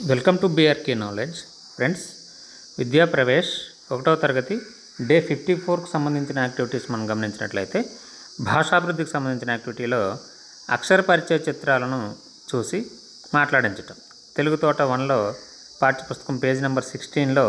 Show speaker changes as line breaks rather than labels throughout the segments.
welcome to BRK knowledge friends Vidya Pravesh ఒకటవ తరగతి day fifty ఫోర్కి సంబంధించిన యాక్టివిటీస్ మనం గమనించినట్లయితే భాషాభివృద్ధికి సంబంధించిన యాక్టివిటీలో అక్షర పరిచయ చిత్రాలను చూసి మాట్లాడించటం తెలుగు తోట వన్లో పాఠ్యపుస్తకం పేజ్ నెంబర్ సిక్స్టీన్లో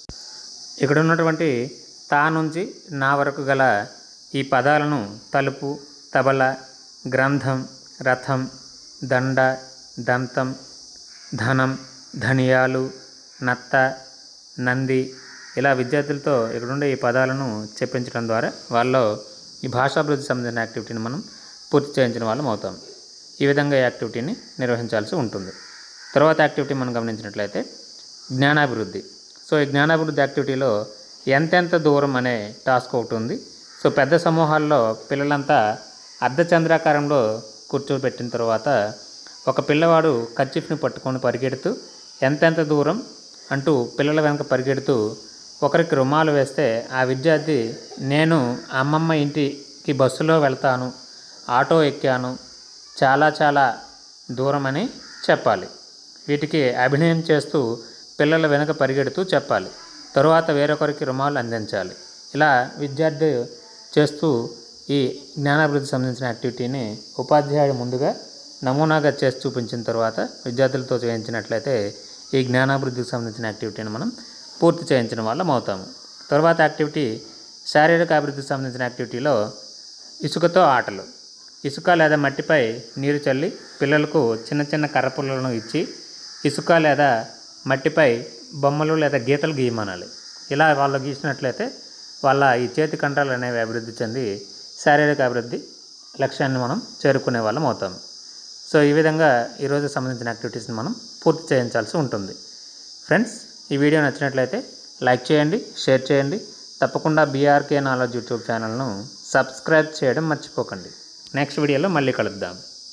ఇక్కడ ఉన్నటువంటి తా నుంచి నా వరకు గల ఈ పదాలను తలుపు తబల గ్రంథం రథం దండ దంతం ధనం ధనియాలు నత్త నంది ఇలా విద్యార్థులతో ఇక్కడ ఉండే ఈ పదాలను చెప్పించడం ద్వారా వాళ్ళలో ఈ భాషాభివృద్ధి సంబంధించిన యాక్టివిటీని మనం పూర్తి చేయించిన వాళ్ళం అవుతాం ఈ విధంగా ఈ యాక్టివిటీని నిర్వహించాల్సి ఉంటుంది తర్వాత యాక్టివిటీ మనం గమనించినట్లయితే జ్ఞానాభివృద్ధి సో ఈ జ్ఞానాభివృద్ధి యాక్టివిటీలో ఎంతెంత దూరం అనే టాస్క్ ఒకటి ఉంది సో పెద్ద సమూహాల్లో పిల్లలంతా అర్ధచంద్రాకారంలో కూర్చోబెట్టిన తర్వాత ఒక పిల్లవాడు కర్చీఫ్ని పట్టుకొని పరిగెడుతూ ఎంతెంత దూరం అంటూ పిల్లల వెనక పరిగెడుతూ ఒకరికి రుమాలు వేస్తే ఆ విద్యార్థి నేను అమ్మమ్మ ఇంటికి బస్సులో వెళ్తాను ఆటో ఎక్కాను చాలా చాలా దూరం అని చెప్పాలి వీటికి అభినయం చేస్తూ పిల్లల వెనుక పరిగెడుతూ చెప్పాలి తరువాత వేరొకరికి రుమాలు అందించాలి ఇలా విద్యార్థి చేస్తూ ఈ జ్ఞానాభివృద్ధి సంబంధించిన యాక్టివిటీని ఉపాధ్యాయుడు ముందుగా నమూనాగా చేసి చూపించిన తర్వాత విద్యార్థులతో చేయించినట్లయితే ఈ జ్ఞానాభివృద్ధికి సంబంధించిన యాక్టివిటీని మనం పూర్తి చేయించిన వాళ్ళం అవుతాము తర్వాత యాక్టివిటీ శారీరక అభివృద్ధికి సంబంధించిన యాక్టివిటీలో ఇసుకతో ఆటలు ఇసుక లేదా మట్టిపై నీరు చల్లి పిల్లలకు చిన్న చిన్న కర్రపుల్లలను ఇచ్చి ఇసుక లేదా మట్టిపై బొమ్మలు లేదా గీతలు గీయమనాలి ఇలా వాళ్ళు గీసినట్లయితే వాళ్ళ ఈ చేతి కండరాలు అనేవి అభివృద్ధి చెంది శారీరక అభివృద్ధి లక్ష్యాన్ని మనం చేరుకునే వాళ్ళం అవుతాం సో ఈ విధంగా ఈరోజు సంబంధించిన యాక్టివిటీస్ని మనం పూర్తి చేయించాల్సి ఉంటుంది ఫ్రెండ్స్ ఈ వీడియో నచ్చినట్లయితే లైక్ చేయండి షేర్ చేయండి తప్పకుండా బీఆర్కే నాలెడ్జ్ యూట్యూబ్ ఛానల్ను సబ్స్క్రైబ్ చేయడం మర్చిపోకండి నెక్స్ట్ వీడియోలో మళ్ళీ కలుద్దాం